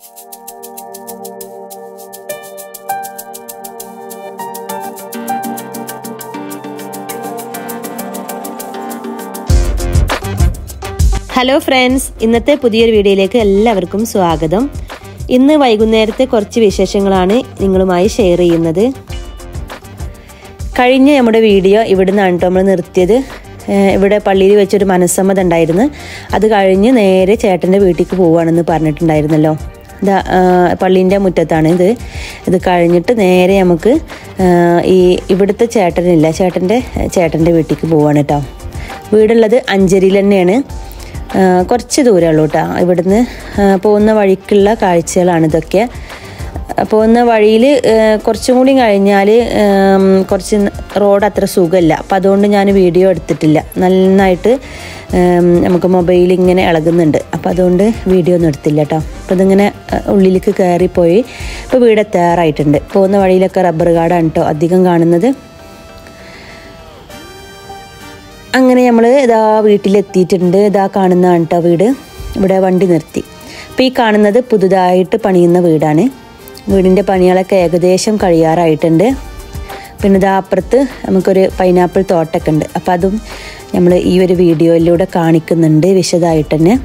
Hello friends ഇന്നത്തെ പുതിയൊരു വീഡിയോയിലേക്ക് എല്ലാവർക്കും സ്വാഗതം ഇന്ന് വൈകുന്നേരത്തെ കുറച്ച് വിശേഷങ്ങളാണ് നിങ്ങളുമായി ഷെയർ ചെയ്യുന്നത് കഴിഞ്ഞ നമ്മുടെ വീഡിയോ ഇവിടുന്നാണ് കേട്ടോ നമ്മൾ നിർത്തിയത് ഏഹ് ഇവിടെ പള്ളിയിൽ വെച്ചൊരു മനസ്സമ്മതം ഉണ്ടായിരുന്നു അത് കഴിഞ്ഞ് നേരെ ചേട്ടൻ്റെ വീട്ടിലേക്ക് പോവുകയാണെന്ന് പറഞ്ഞിട്ടുണ്ടായിരുന്നല്ലോ ഇതാ പള്ളീൻ്റെ മുറ്റത്താണ് ഇത് ഇത് കഴിഞ്ഞിട്ട് നേരെ നമുക്ക് ആഹ് ഈ ഇവിടുത്തെ ചേട്ടനില്ല ചേട്ടൻ്റെ ചേട്ടൻ്റെ വീട്ടിലേക്ക് പോവാണ് കേട്ടോ വീടുള്ളത് അഞ്ചരിയിൽ തന്നെയാണ് ആ, കുറച്ച് ദൂരമുള്ളൂ കേട്ടോ ഇവിടുന്ന് ആ, പോകുന്ന വഴിക്കുള്ള കാഴ്ചകളാണ് ഇതൊക്കെ ആ, പോകുന്ന വഴിയിൽ കുറച്ചും കൂടി കഴിഞ്ഞാൽ കുറച്ച് റോഡ് അത്ര സുഖമില്ല അപ്പം അതുകൊണ്ട് ഞാൻ വീഡിയോ എടുത്തിട്ടില്ല നന്നായിട്ട് ഉം, നമുക്ക് മൊബൈൽ ഇങ്ങനെ ഇളകുന്നുണ്ട് അപ്പം അതുകൊണ്ട് വീഡിയോ ഒന്നും എടുത്തില്ല കേട്ടോ അപ്പം ഇതിങ്ങനെ ആ, ഉള്ളിലേക്ക് കയറിപ്പോയി ഇപ്പോൾ വീട് എത്താറായിട്ടുണ്ട് പോകുന്ന വഴിയിലൊക്കെ റബ്ബർ കാടാണ് കേട്ടോ അധികം കാണുന്നത് അങ്ങനെ നമ്മൾ ഇതാ വീട്ടിലെത്തിയിട്ടുണ്ട് ഇതാ കാണുന്നതാണ് കേട്ടോ വീട് ഇവിടെ വണ്ടി നിർത്തി അപ്പോൾ ഈ കാണുന്നത് പുതുതായിട്ട് പണിയുന്ന വീടാണ് വീടിൻ്റെ പണികളൊക്കെ ഏകദേശം കഴിയാറായിട്ടുണ്ട് പിന്നെ ഇതാ അപ്പുറത്ത് നമുക്കൊരു പൈനാപ്പിൾ തോട്ടമൊക്കെ ഉണ്ട് അപ്പോൾ അതും നമ്മൾ ഈ ഒരു വീഡിയോയിലൂടെ കാണിക്കുന്നുണ്ട് വിശദമായിട്ട് തന്നെ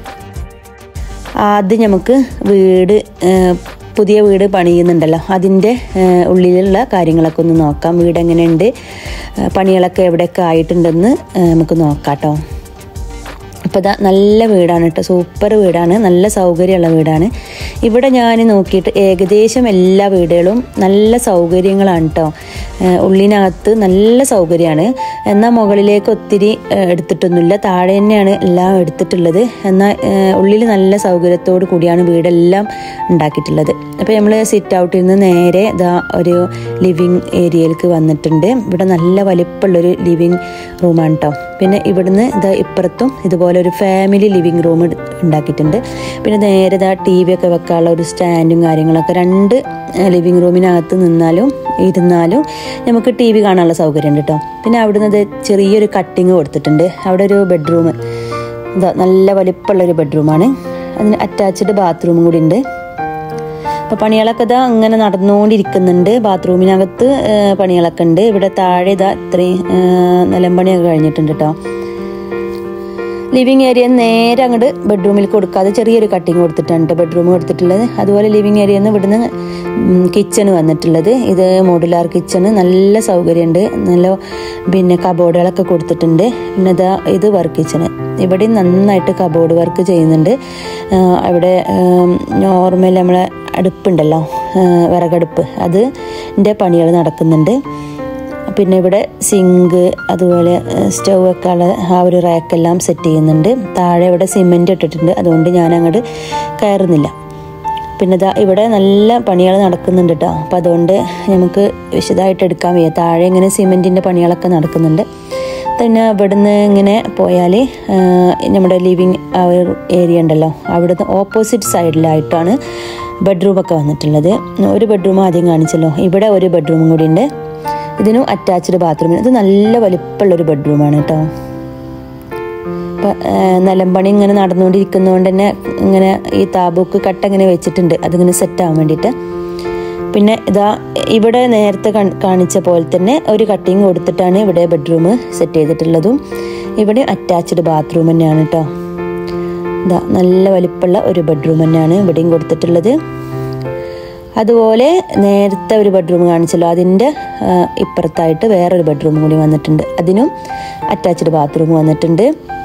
ആദ്യം നമുക്ക് വീട് ഏഹ്, പുതിയ വീട് പണിയുന്നുണ്ടല്ലോ അതിൻ്റെ ഏഹ്, ഉള്ളിലുള്ള കാര്യങ്ങളൊക്കെ ഒന്ന് നോക്കാം വീട് എങ്ങനെയുണ്ട് ഏഹ്, പണികളൊക്കെ എവിടെയൊക്കെ ആയിട്ടുണ്ടെന്ന് ഏഹ്, നമുക്ക് നോക്കാം കേട്ടോ അപ്പോൾ ഇതാ നല്ല വീടാണ് കേട്ടോ സൂപ്പർ വീടാണ് നല്ല സൗകര്യമുള്ള വീടാണ് ഇവിടെ ഞാൻ നോക്കിയിട്ട് ഏകദേശം എല്ലാ വീടുകളും നല്ല സൗകര്യങ്ങളാണ് കേട്ടോ ഏഹ് ഉള്ളിനകത്ത് നല്ല സൗകര്യമാണ് എന്നാൽ മുകളിലേക്ക് ഒത്തിരി ഏഹ് എടുത്തിട്ടൊന്നുമില്ല താഴെ തന്നെയാണ് എല്ലാം എടുത്തിട്ടുള്ളത് എന്നാൽ ഏഹ് ഉള്ളിൽ നല്ല സൗകര്യത്തോടു കൂടിയാണ് വീടെല്ലാം ഉണ്ടാക്കിയിട്ടുള്ളത് അപ്പോൾ നമ്മൾ സിറ്റ് ഔട്ടിൽ നിന്ന് നേരെ ഇതാ ഒരു ലിവിങ് ഏരിയയിലേക്ക് വന്നിട്ടുണ്ട് ഇവിടെ നല്ല വലിപ്പമുള്ളൊരു ലിവിങ് റൂമാണ് കേട്ടോ പിന്നെ ഇവിടുന്ന് ഇതാ ഇപ്പുറത്തും ഇതുപോലെ ഒരു ഫാമിലി ലിവിങ് റൂം ഉണ്ടാക്കിയിട്ടുണ്ട് പിന്നെ നേരെ ഇതാ ടി വി ഒക്കെ വെക്കാനുള്ള ഒരു സ്റ്റാൻഡും കാര്യങ്ങളൊക്കെ രണ്ട് ലിവിങ് റൂമിനകത്ത് നിന്നാലും ഇരുന്നാലും നമുക്ക് ടി വി കാണാനുള്ള സൗകര്യം ഉണ്ട് കേട്ടോ പിന്നെ അവിടുന്ന് ഇത് ചെറിയൊരു കട്ടിങ് കൊടുത്തിട്ടുണ്ട് അവിടെ ഒരു ബെഡ്റൂം ഇതാ നല്ല വലിപ്പമുള്ളൊരു ബെഡ്റൂമാണ് അതിന് അറ്റാച്ച്ഡ് ബാത്റൂമും കൂടി ഉണ്ട് അപ്പോൾ പണികളൊക്കെ ഇതാ അങ്ങനെ നടന്നുകൊണ്ടിരിക്കുന്നുണ്ട് ബാത്റൂമിനകത്ത് ആ, പണികളൊക്കെ ഉണ്ട് ഇവിടെ താഴെ ഇതാ ഇത്രയും ആ, നിലമ്പണിയൊക്കെ കഴിഞ്ഞിട്ടുണ്ട് കേട്ടോ ലിവിങ് ഏരിയ നേരെ അങ്ങോട്ട് ബെഡ്റൂമിൽ കൊടുക്കാതെ ചെറിയൊരു കട്ടിങ് കൊടുത്തിട്ടാണ് കേട്ടോ ബെഡ്റൂം കൊടുത്തിട്ടുള്ളത് അതുപോലെ ലിവിങ് ഏരിയ നിന്ന് ഇവിടുന്ന് കിച്ചൺ വന്നിട്ടുള്ളത് ഇത് മോഡുലാർ കിച്ചണ് നല്ല സൗകര്യമുണ്ട് നല്ല പിന്നെ കബോർഡുകളൊക്കെ കൊടുത്തിട്ടുണ്ട് പിന്നെ ഇതാ ഇത് വർക്ക് കിച്ചണ് ഇവിടെയും നന്നായിട്ട് കബോർഡ് വർക്ക് ചെയ്യുന്നുണ്ട് ആ, അവിടെ നോർമൽ നമ്മളെ അടുപ്പുണ്ടല്ലോ ആ, വിറകടുപ്പ് അത് ൻ്റെ പണികൾ നടക്കുന്നുണ്ട് പിന്നെ ഇവിടെ സിങ്ക് അതുപോലെ സ്റ്റൗ വെക്കാനുള്ള ആ ഒരു റാക്കെല്ലാം സെറ്റ് ചെയ്യുന്നുണ്ട് താഴെ ഇവിടെ സിമെൻറ്റ് ഇട്ടിട്ടുണ്ട് അതുകൊണ്ട് ഞാൻ അങ്ങോട്ട് കയറുന്നില്ല പിന്നെ ഇതാ ഇവിടെ നല്ല പണികൾ നടക്കുന്നുണ്ട് കേട്ടോ അപ്പം അതുകൊണ്ട് നമുക്ക് വിശദമായിട്ട് എടുക്കാൻ വയ്യ താഴെ ഇങ്ങനെ സിമെൻറ്റിൻ്റെ പണികളൊക്കെ നടക്കുന്നുണ്ട് പിന്നെ ഇവിടുന്ന് ഇങ്ങനെ പോയാൽ നമ്മുടെ ലിവിങ് ആ ഒരു ഏരിയ ഉണ്ടല്ലോ അവിടുന്ന് ഓപ്പോസിറ്റ് സൈഡിലായിട്ടാണ് ബെഡ്റൂമൊക്കെ വന്നിട്ടുള്ളത് ഒരു ബെഡ്റൂം ആദ്യം കാണിച്ചല്ലോ ഇവിടെ ഒരു ബെഡ്റൂമും കൂടി ഉണ്ട് ഇതിനും അറ്റാച്ച്ഡ് ബാത്റൂം ഇത് നല്ല വലിപ്പമുള്ളൊരു ബെഡ്റൂമാണ് കേട്ടോ ഇപ്പം നിലമ്പണി ഇങ്ങനെ നടന്നുകൊണ്ടിരിക്കുന്നതുകൊണ്ട് തന്നെ ഇങ്ങനെ ഈ താബൂക്ക് കട്ട ഇങ്ങനെ വെച്ചിട്ടുണ്ട് അതിങ്ങനെ സെറ്റ് ആവാൻ വേണ്ടിയിട്ട് പിന്നെ ഇതാ ഇവിടെ നേരത്തെ കൺ- കാണിച്ച പോലെ തന്നെ ഒരു കട്ടിങ് കൊടുത്തിട്ടാണ് ഇവിടെ ബെഡ്റൂം സെറ്റ് ചെയ്തിട്ടുള്ളതും ഇവിടെ അറ്റാച്ച്ഡ് ബാത്റൂം തന്നെയാണ് കേട്ടോ ഇതാ നല്ല വലിപ്പമുള്ള ഒരു ബെഡ്റൂം തന്നെയാണ് ഇവിടെയും കൊടുത്തിട്ടുള്ളത് അതുപോലെ നേരത്തെ ഒരു ബെഡ്റൂം കാണിച്ചല്ലോ അതിൻ്റെ ആ, ഇപ്പുറത്തായിട്ട് വേറൊരു ബെഡ്റൂം കൂടി വന്നിട്ടുണ്ട് അതിനും അറ്റാച്ച്ഡ് ബാത്റൂം വന്നിട്ടുണ്ട്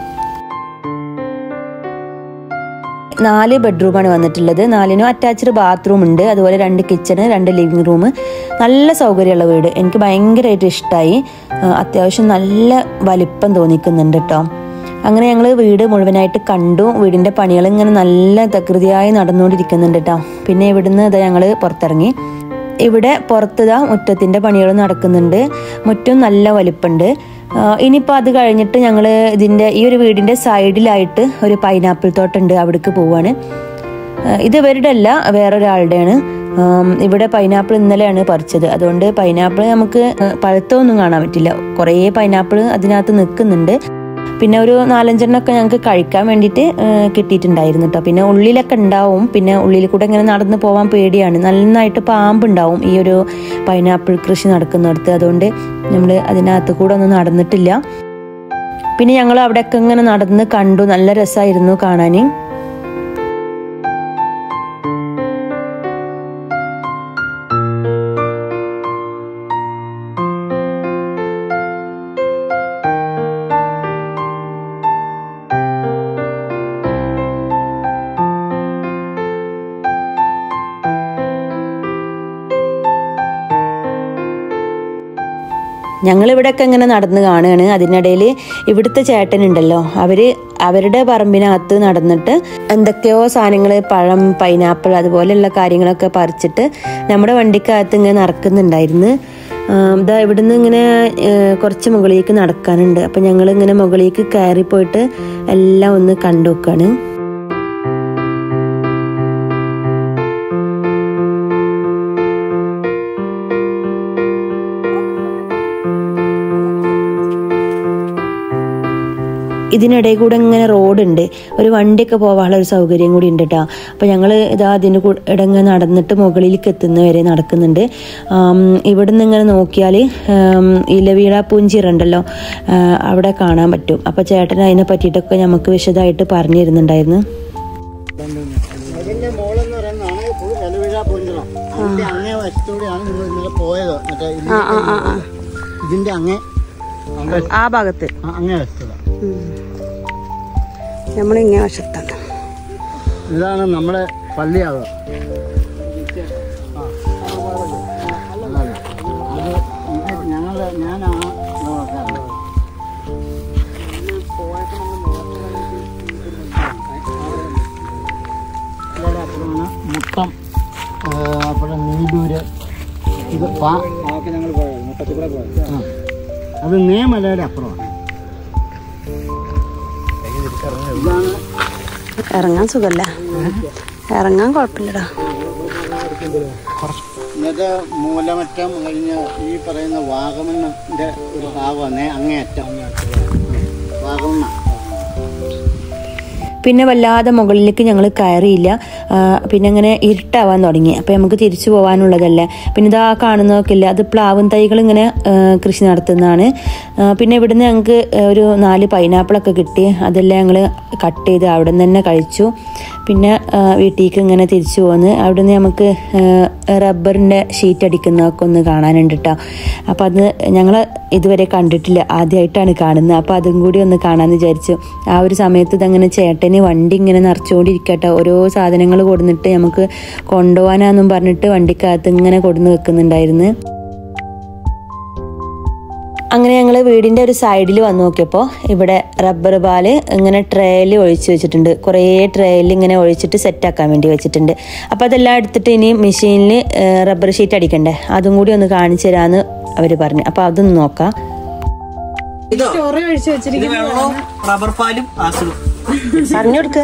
നാല് ബെഡ്റൂമാണ് വന്നിട്ടുള്ളത് നാലിനും അറ്റാച്ച്ഡ് ബാത്റൂം ഉണ്ട് അതുപോലെ രണ്ട് കിച്ചണ് രണ്ട് ലിവിങ് റൂം നല്ല സൗകര്യമുള്ള വീട് എനിക്ക് ഭയങ്കരമായിട്ട് ഇഷ്ടമായി അത്യാവശ്യം നല്ല വലിപ്പം തോന്നിക്കുന്നുണ്ട് കേട്ടോ അങ്ങനെ ഞങ്ങൾ വീട് മുഴുവനായിട്ട് കണ്ടു വീടിൻ്റെ പണികൾ ഇങ്ങനെ നല്ല തകൃതിയായി നടന്നുകൊണ്ടിരിക്കുന്നുണ്ട് കേട്ടോ പിന്നെ ഇവിടുന്ന് ഇതാ ഞങ്ങൾ പുറത്തിറങ്ങി ഇവിടെ പുറത്തുതാ മുറ്റത്തിൻ്റെ പണികൾ നടക്കുന്നുണ്ട് മുറ്റം നല്ല വലിപ്പമുണ്ട് ഇനിയിപ്പോൾ അത് കഴിഞ്ഞിട്ട് ഞങ്ങൾ ഇതിൻ്റെ ഈ ഒരു വീടിൻ്റെ സൈഡിലായിട്ട് ഒരു പൈനാപ്പിൾ തോട്ടമുണ്ട് അവിടേക്ക് പോവാണ് ആ, ഇത് ഇവരുടെ അല്ല വേറൊരാളുടെയാണ് ആം, ഇവിടെ പൈനാപ്പിൾ ഇന്നലെയാണ് പറിച്ചത് അതുകൊണ്ട് പൈനാപ്പിൾ നമുക്ക് പഴുത്തമൊന്നും കാണാൻ പറ്റില്ല കുറേ പൈനാപ്പിൾ അതിനകത്ത് നിൽക്കുന്നുണ്ട് പിന്നെ ഒരു നാലഞ്ചെണ്ണമൊക്കെ ഞങ്ങൾക്ക് കഴിക്കാൻ വേണ്ടിയിട്ട് ആ, കിട്ടിയിട്ടുണ്ടായിരുന്നു കേട്ടോ പിന്നെ ഉള്ളിലൊക്കെ ഉണ്ടാവും പിന്നെ ഉള്ളിൽ കൂടെ ഇങ്ങനെ നടന്ന് പോകാൻ പേടിയാണ് നന്നായിട്ട് പാമ്പുണ്ടാവും ഈ ഒരു പൈനാപ്പിൾ കൃഷി നടക്കുന്നിടത്ത് അതുകൊണ്ട് നമ്മൾ അതിനകത്ത് കൂടെ ഒന്നും നടന്നിട്ടില്ല പിന്നെ ഞങ്ങൾ അവിടെയൊക്കെ ഇങ്ങനെ നടന്ന് കണ്ടു നല്ല രസമായിരുന്നു കാണാൻ ഞങ്ങൾ ഇവിടെയൊക്കെ ഇങ്ങനെ നടന്ന് കാണുകയാണ് അതിനിടയിൽ ഇവിടുത്തെ ചേട്ടനുണ്ടല്ലോ അവര് അവരുടെ പറമ്പിനകത്ത് നടന്നിട്ട് എന്തൊക്കെയോ സാധനങ്ങൾ പഴം പൈനാപ്പിൾ അതുപോലെയുള്ള കാര്യങ്ങളൊക്കെ പറിച്ചിട്ട് നമ്മുടെ വണ്ടിക്കകത്ത് ഇങ്ങനെ നടക്കുന്നുണ്ടായിരുന്നു ആം, ദാ ഇവിടുന്ന് ഇങ്ങനെ ഏ, കുറച്ച് മുകളിലേക്ക് നടക്കാനുണ്ട് അപ്പം ഞങ്ങൾ ഇങ്ങനെ മുകളിലേക്ക് കയറി പോയിട്ട് എല്ലാം ഒന്ന് കണ്ടു നോക്കാണ് ഇതിനിടയിൽ കൂടെ ഇങ്ങനെ റോഡുണ്ട് ഒരു വണ്ടിയൊക്കെ പോകാനുള്ള ഒരു സൗകര്യം കൂടി ഉണ്ട് കേട്ടോ അപ്പോൾ ഞങ്ങൾ ഇതാ അതിൻ്റെ കൂടെ ഇടങ്ങ് നടന്നിട്ട് മുകളിലേക്ക് എത്തുന്ന വരെ നടക്കുന്നുണ്ട് ആം, ഇവിടുന്ന് ഇങ്ങനെ നോക്കിയാൽ ഇലവീഴ പൂഞ്ചിറുണ്ടല്ലോ ആ, അവിടെ കാണാൻ പറ്റും അപ്പോൾ ചേട്ടൻ അതിനെ പറ്റിയിട്ടൊക്കെ നമുക്ക് വിശദമായിട്ട് പറഞ്ഞു തരുന്നുണ്ടായിരുന്നു അതിന്റെ മോളെന്ന് പറയുന്നതാണ് ഇലവിഴ പൂഞ്ചിറം അതിന്റെ അങ്ങേ വശത്തൂടെയാണ് നിങ്ങൾ ഇന്നലെ പോയത് മറ്റേ ഇതിന്റെ- ഇതിന്റെ അങ്ങേ അങ്ങേ ആ ഭാഗത്ത് ആ, അങ്ങേ വശത്തൂടെ നമ്മളിങ്ങനെ വശത്താണ് ഇതാണ് നമ്മുടെ പള്ളിയാവ് ഞങ്ങള് ഞാനാ നോക്കാറുണ്ട് ഇതിന്റെ അപ്പുറമാണ് മുട്ടം ആ, അപ്പുറം നീടൂര് ഇത് പാ ആ. അത് നേമലയുടെ അപ്പുറമാണ് ഇതാണ് ഇറങ്ങാൻ സുഖല്ല ഇറങ്ങാൻ കുഴപ്പമില്ലടാ എന്നിട്ട് മൂലമറ്റം കഴിഞ്ഞ് ഈ പറയുന്ന വാഗമണ്ണിന്റെ ഒരു ഭാഗമാണ് അങ്ങേയറ്റം വാഗമണ്ണ പിന്നെ വല്ലാതെ മുകളിലേക്ക് ഞങ്ങൾ കയറിയില്ല ആ, പിന്നെ അങ്ങനെ ഇരുട്ടാവാൻ തുടങ്ങി അപ്പോൾ നമുക്ക് തിരിച്ചു പോകാനുള്ളതല്ലേ പിന്നെ ഇതാ കാണുന്നതൊക്കെ അത് പ്ലാവും തൈകൾ ഇങ്ങനെ ആ, കൃഷി നടത്തുന്നതാണ് ആ, പിന്നെ ഇവിടുന്ന് ഞങ്ങൾക്ക് ഒരു നാല് പൈനാപ്പിളൊക്കെ കിട്ടി അതെല്ലാം ഞങ്ങൾ കട്ട് ചെയ്ത് അവിടെ നിന്ന് തന്നെ കഴിച്ചു പിന്നെ ആ, വീട്ടിലേക്ക് ഇങ്ങനെ തിരിച്ചു പോന്ന് അവിടുന്ന് നമുക്ക് റബ്ബറിൻ്റെ ഷീറ്റ് അടിക്കുന്നതൊക്കെ ഒന്ന് കാണാനുണ്ട് കേട്ടോ അപ്പോൾ അത് ഞങ്ങൾ ഇതുവരെ കണ്ടിട്ടില്ല ആദ്യമായിട്ടാണ് കാണുന്നത് അപ്പോൾ അതും കൂടി ഒന്ന് കാണാമെന്ന് വിചാരിച്ചു ആ ഒരു സമയത്ത് ഇതങ്ങനെ ചേട്ടന് വണ്ടി ഇങ്ങനെ നിറച്ചുകൊണ്ടിരിക്കട്ടെ ഓരോ സാധനങ്ങൾ കൊടുന്നിട്ട് നമുക്ക് കൊണ്ടുപോകാനാന്നും പറഞ്ഞിട്ട് വണ്ടിക്കകത്ത് ഇങ്ങനെ കൊടുന്ന് വെക്കുന്നുണ്ടായിരുന്നു അങ്ങനെ ഞങ്ങൾ വീടിൻ്റെ ഒരു സൈഡിൽ വന്ന് നോക്കിയപ്പോൾ ഇവിടെ റബ്ബർ പാല് ഇങ്ങനെ ട്രേയിൽ ഒഴിച്ച് വെച്ചിട്ടുണ്ട് കുറേ ട്രേയിൽ ഇങ്ങനെ ഒഴിച്ചിട്ട് സെറ്റാക്കാൻ വേണ്ടി വെച്ചിട്ടുണ്ട് അപ്പോൾ അതെല്ലാം എടുത്തിട്ട് ഇനി മെഷീനിൽ റബ്ബർ ഷീറ്റ് അടിക്കണ്ടേ അതും കൂടി ഒന്ന് കാണിച്ചു തരാമെന്ന് അവർ പറഞ്ഞു അപ്പോൾ അതൊന്ന് നോക്കാം ഇത് വെള്ളവും റബ്ബർ പാലും ആസിഡും പറഞ്ഞു കൊടുക്ക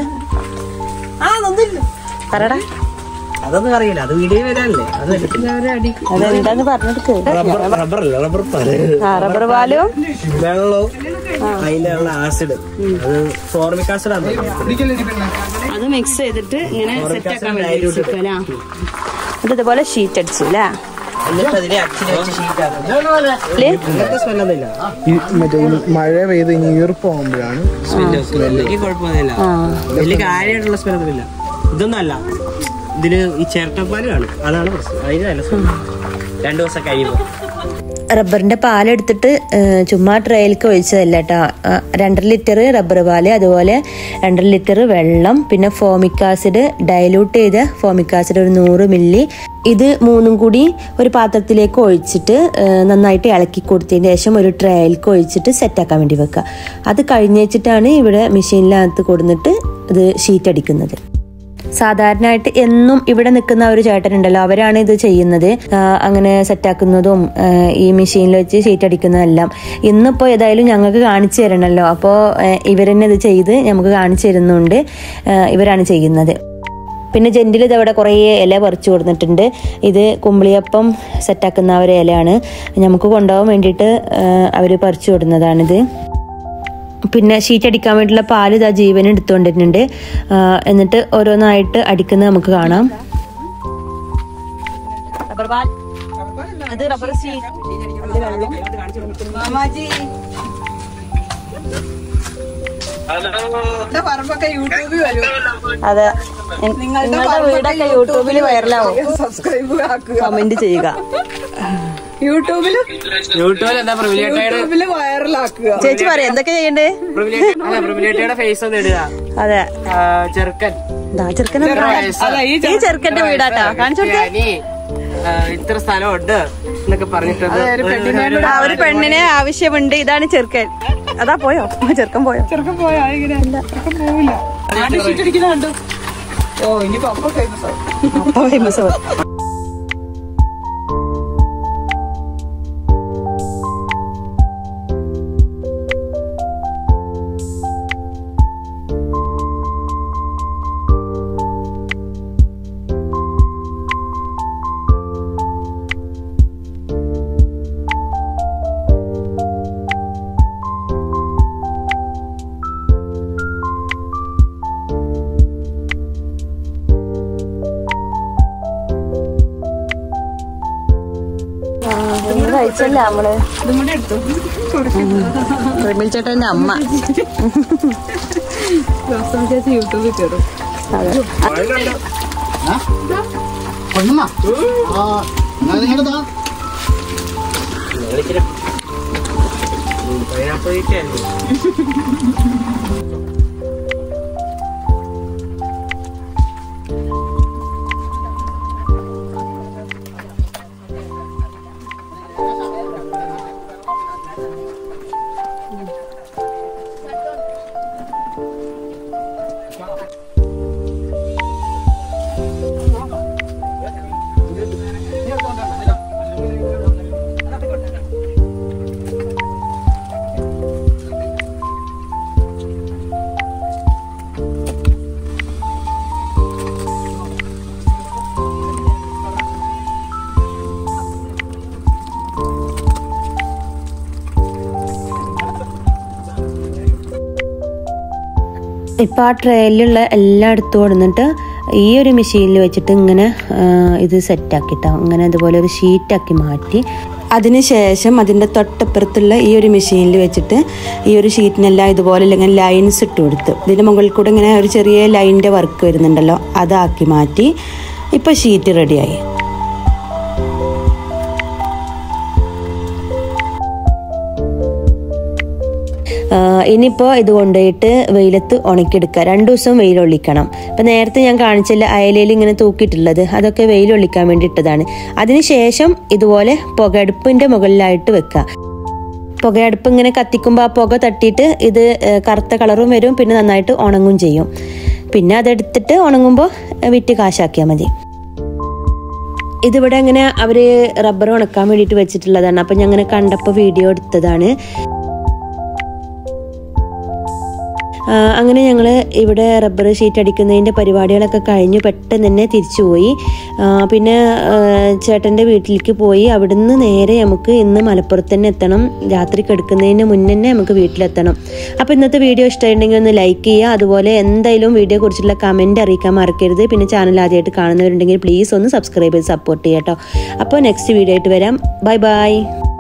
പറടാ അതൊന്നും അറിയില്ല അത് വീഡിയോ വരാനല്ലേ അത് അതെന്താന്ന് പറഞ്ഞു കൊടുക്ക് റബ്ബർ റബ്ബർ അല്ല റബ്ബർ പാല് ആ റബ്ബർ പാലും വെള്ളവും അതിന്റെ ഉള്ള ആസിഡ് അത് ഫോർമിക് ആസിഡ് ആണ് അത് മിക്സ് ചെയ്തിട്ട് ഇങ്ങനെ സെറ്റ് ആക്കാൻ വേണ്ടി ഡയലൂട്ട് വെച്ചിരിക്കുവല്ലേ? എന്നിട്ട് ഇതുപോലെ ഷീറ്റ് അടിച്ചു അല്ലേ എന്നിട്ട് അതിനെ അച്ഛനെ വെച്ച് ഷീറ്റ് ഇങ്ങനത്തെ സ്മെല്ലൊന്നുമില്ല ഈ മറ്റേ ഈ മഴ പെയ്ത് ഇനി ഈർപ്പാകുമ്പോഴാണ് എനിക്ക് കുഴപ്പമൊന്നുമില്ല വലിയ കാര്യമായിട്ടുള്ള സ്മെല്ലൊന്നുമില്ല ഇതൊന്നും അല്ല ഇതില് ഈ ചിരട്ടപ്പാല് കാണും അതാണ് പ്രശ്നം അതിന് നല്ല സ്മെല്ല് രണ്ടു ദിവസം കഴിയുമ്പോൾ റബ്ബറിന്റെ പാലെടുത്തിട്ട് ഏഹ്, ചുമ്മാ ട്രേയിലേക്ക് ഒഴിച്ചതല്ല കേട്ടോ രണ്ടര ലിറ്റർ റബ്ബർ പാല് അതുപോലെ രണ്ടര ലിറ്റർ വെള്ളം പിന്നെ ഫോമിക് ആസിഡ് ഡയലൂട്ട് ചെയ്ത ഫോമിക് ആസിഡ് ഒരു നൂറ് മില്ലി ഇത് മൂന്നും കൂടി ഒരു പാത്രത്തിലേക്ക് ഒഴിച്ചിട്ട് ഏഹ്, നന്നായിട്ട് ഇളക്കി കൊടുത്തതിന് ശേഷം ഒരു ട്രേയിലേക്ക് ഒഴിച്ചിട്ട് സെറ്റാക്കാൻ വേണ്ടി വെക്കുക അത് കഴിഞ്ഞ് വെച്ചിട്ടാണ് ഇവിടെ മെഷീനിനകത്ത് കൊടുന്നിട്ട് ഇത് ഷീറ്റ് അടിക്കുന്നത് സാധാരണയായിട്ട് എന്നും ഇവിടെ നിൽക്കുന്ന ഒരു ചേട്ടനുണ്ടല്ലോ അവരാണ് ഇത് ചെയ്യുന്നത് ആ, അങ്ങനെ സെറ്റാക്കുന്നതും ആ, ഈ മെഷീനിൽ വെച്ച് ഷീറ്റ് അടിക്കുന്നതെല്ലാം ഇന്നിപ്പോൾ ഏതായാലും ഞങ്ങൾക്ക് കാണിച്ചു തരണമല്ലോ അപ്പോൾ ഇവരെന്നെ ഇത് ചെയ്ത് നമുക്ക് കാണിച്ചു തരുന്നുണ്ട് ആ, ഇവരാണ് ചെയ്യുന്നത് പിന്നെ ജെൻറ്റിൽ ഇതവിടെ കുറേ ഇല പറിച്ചു കൊടുത്തിട്ടുണ്ട് ഇത് കുമ്പിളിയപ്പം സെറ്റാക്കുന്ന ഒരു ഇലയാണ് നമുക്ക് കൊണ്ടുപോകാൻ വേണ്ടിയിട്ട് അവർ പറിച്ചു കൊടുക്കുന്നതാണിത് പിന്നെ ഷീറ്റ് അടിക്കാൻ വേണ്ടിയുള്ള പാല് ഇതാ ജീവൻ എടുത്തുകൊണ്ടിരുന്നുണ്ട് ആ, എന്നിട്ട് ഓരോന്നായിട്ട് അടിക്കുന്നത് നമുക്ക് കാണാം അത് റബ്ബർ മാമാജി പറമ്പൊക്കെ യൂട്യൂബിൽ വരും അതെ നിങ്ങളുടെ വീടൊക്കെ യൂട്യൂബിൽ വൈറലാവും സബ്സ്ക്രൈബ് ആക്കുക കമന്റ് ചെയ്യുക യൂട്യൂബിൽ യൂട്യൂബിൽ എന്താ പ്രിവിലേറ്റയുടെ യൂട്യൂബിൽ വൈറലാക്കുക ചേച്ചി പറയാം എന്തൊക്കെ ചെയ്യണ്ടേ അല്ല പ്രിവിലേറ്റയുടെ ഫേസ് ഒന്ന് ഇടുക അതെ ആ, ചെറുക്കൻ ദാ ചെറുക്കനെ ഇത്ര വയസ്സ്. അല്ല ഈ ഈ ചെറുക്കന്റെ വീടാട്ടാ കാണിച്ചു കൊടുത്തേ ഇനി, ആ, ഇത്ര സ്ഥലമുണ്ട് എന്നൊക്കെ പറഞ്ഞിട്ട് ഒന്ന് ഒരു- ആ ഒരു പെണ്ണിനെ ആവശ്യമുണ്ട് ഇതാണ് ചെറുക്കൻ അതാ പോയോ ചെറുക്കൻ പോയോ ചെറുക്കം പോയാ ഇങ്ങനെ ചെറുക്കം പോവില്ല ആണ്ട് ഷീറ്റ് അടിക്കുന്ന കണ്ടു ഓ ഇനിയിപ്പോ അപ്പൊ ഫേമസ് ആവും അപ്പൊ ഫേമസ് കഴിച്ചല്ല നമ്മള് ഇതും കൂടി എടുത്തു റിമിൽ ചേട്ടന്റെ അമ്മ വാസ്തവ ചേച്ചി യൂട്യൂബിൽ കയറും കൊണ്ടുവന്നാ? ആ എന്നാ നിങ്ങളുടെ താ വിളിച്ചിട്ട്. ഉം, pineapple eat ആയിരുന്നു. ഇപ്പം ആ ട്രേയിലുള്ള എല്ലാം എടുത്തു കൊടുന്നിട്ട് ഈ ഒരു മെഷീനിൽ വെച്ചിട്ട് ഇങ്ങനെ ആ, ഇത് സെറ്റാക്കിട്ടോ ഇങ്ങനെ അതുപോലെ ഒരു ഷീറ്റാക്കി മാറ്റി അതിനുശേഷം അതിൻ്റെ തൊട്ടപ്പുറത്തുള്ള ഈ ഒരു മെഷീനിൽ വെച്ചിട്ട് ഈ ഒരു ഷീറ്റിനെല്ലാം ഇതുപോലെ ഇങ്ങനെ ലൈൻസ് ഇട്ട് കൊടുത്തു ഇതിൻ്റെ മുകളിൽ കൂടെ ഇങ്ങനെ ഒരു ചെറിയ ലൈനിൻ്റെ വർക്ക് വരുന്നുണ്ടല്ലോ അതാക്കി മാറ്റി ഇപ്പോൾ ഷീറ്റ് റെഡിയായി ഇനിയിപ്പോൾ ഇത് കൊണ്ടുപോയിട്ട് വെയിലത്ത് ഉണക്കിയെടുക്കുക രണ്ട് ദിവസം വെയിലൊള്ളിക്കണം ഇപ്പം നേരത്തെ ഞാൻ കാണിച്ചില്ല അയലയിൽ ഇങ്ങനെ തൂക്കിയിട്ടുള്ളത് അതൊക്കെ വെയിലൊള്ളിക്കാൻ വേണ്ടി ഇട്ടതാണ് അതിനുശേഷം ഇതുപോലെ പുകയടുപ്പിൻ്റെ മുകളിലായിട്ട് വെക്കുക പുകയടുപ്പ് ഇങ്ങനെ കത്തിക്കുമ്പോൾ ആ പുക തട്ടിയിട്ട് ഇത് ഏഹ്, കറുത്ത കളറും വരും പിന്നെ നന്നായിട്ട് ഉണങ്ങും ചെയ്യും പിന്നെ അതെടുത്തിട്ട് ഉണങ്ങുമ്പോൾ വിറ്റ് കാശാക്കിയാൽ മതി ഇതിവിടെ അങ്ങനെ അവർ റബ്ബർ ഉണക്കാൻ വേണ്ടിയിട്ട് വെച്ചിട്ടുള്ളതാണ് അപ്പം ഞാൻ അങ്ങനെ കണ്ടപ്പോൾ വീഡിയോ എടുത്തതാണ് ആ, അങ്ങനെ ഞങ്ങൾ ഇവിടെ റബ്ബർ ഷീറ്റ് അടിക്കുന്നതിൻ്റെ പരിപാടികളൊക്കെ കഴിഞ്ഞു പെട്ടെന്ന് തന്നെ തിരിച്ചുപോയി ആ, പിന്നെ ആ, ചേട്ടൻ്റെ വീട്ടിലേക്ക് പോയി അവിടുന്ന് നേരെ നമുക്ക് ഇന്ന് മലപ്പുറത്ത് തന്നെ എത്തണം രാത്രി കിടക്കുന്നതിന് മുന്നേ തന്നെ നമുക്ക് വീട്ടിലെത്തണം അപ്പോൾ ഇന്നത്തെ വീഡിയോ ഇഷ്ടമായിട്ടുണ്ടെങ്കിൽ ഒന്ന് ലൈക്ക് ചെയ്യുക അതുപോലെ എന്തായാലും വീഡിയോ കുറിച്ചുള്ള കമൻറ്റ് അറിയിക്കാൻ മറക്കരുത് പിന്നെ ചാനൽ ആദ്യമായിട്ട് കാണുന്നവരുണ്ടെങ്കിൽ പ്ലീസ് ഒന്ന് സബ്സ്ക്രൈബ് ചെയ്ത് സപ്പോർട്ട് ചെയ്യാം കേട്ടോ അപ്പോൾ നെക്സ്റ്റ് വീഡിയോ ആയിട്ട് വരാം ബൈ ബൈ